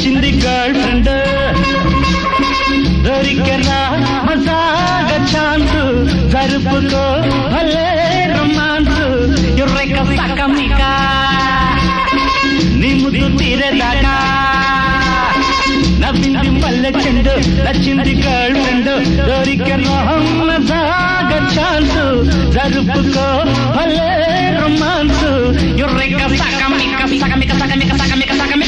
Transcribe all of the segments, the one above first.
నచ్చింది girl friend దొరికెరా మజాగ ఛాన్స్ జరుపుకో భలే రొమాన్స్ ఎర్రెక సకమిక నీ ముద్దు తీరేదాకా నవ్వింది మల్లె చెండు నచ్చింది గర్ల్ ఫ్రెండ్ దొరికెరా మజాగ ఛాన్స్ జరుపుకో భలే రొమాన్స్ ఎర్రెక సకమిక సకమిక సకమిక సకమిక సకమిక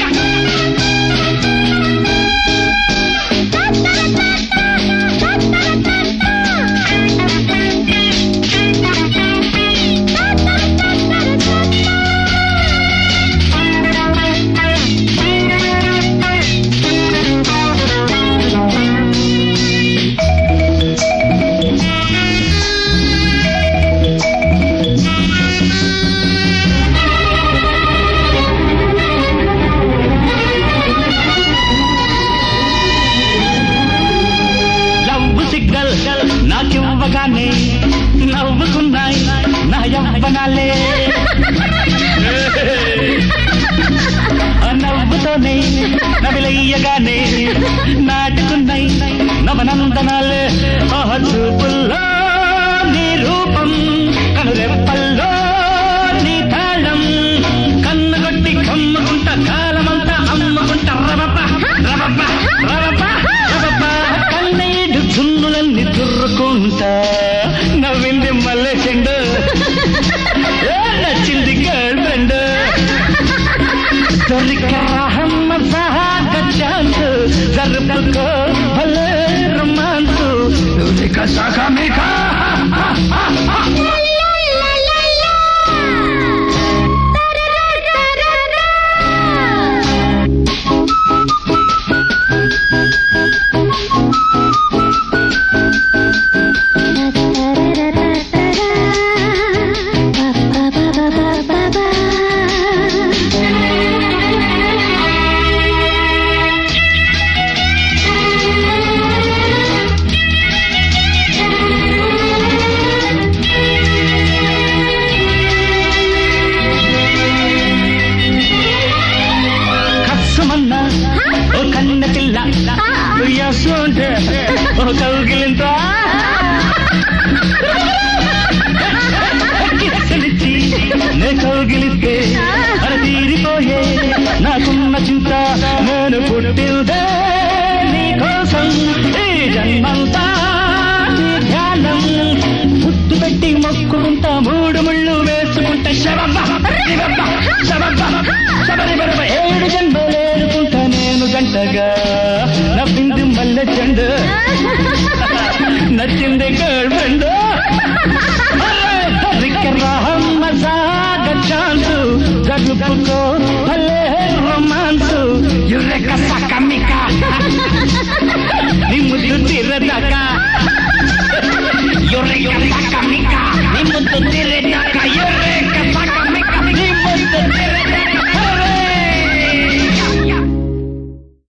లవ్ సిగ్నల్ నాకివ్వగానే నవ్వుకున్నాయి నా యవ్వనాలే ఆ నవ్వుతోనే నవిలయ్యగానే నాటుకున్నాయి నవనందనాలే ఆహ చూపుల్లో నీ రూపం కనురెప్పల్లో నీ తాళం కన్నుగొట్టి కమ్ముకుంట కాలమంతా అమ్ముకుంట రవప రవప రవప రవప కన్నీడు జున్నులన్నీ తుర్రుకుంటా నవ్వింది మల్లె చెండు ఏ నచ్చింది గర్ల్ ఫ్రెండ్ దొరికరాహమ్మ సహాగ ఛాన్స్ జరుపుకో భలే రొమాన్స్ దొరిక సగమిక కస్సుమన్న ఓ కన్న పిల్ల ఉయ్యాసోంటే ఓ కౌగిలింత కిస్సలిచ్చి నే కౌగిలిస్తే అర తీరిపోయే నాకున్న చింత నేను పుట్టిందే నీ కోసం ఈ జన్మంతా నీ ధ్యానం ముద్దు పెట్టి మొక్కుకుంటా మూడు ముళ్ళు వేసుకుంటా శవబ్బ శివబ్బ శవబ్బ శబరిబరబ ఏడు జన్మలేరుకుంటా నేను గంటగా నవ్వింది మల్లె చెండు నచ్చింది గర్ల్ ఫ్రెండ్ ఛాన్స్ జరుపుకో భలే రొమాన్స్ యురెక సకమిక నీ ముద్దు తీరదాకా యురెక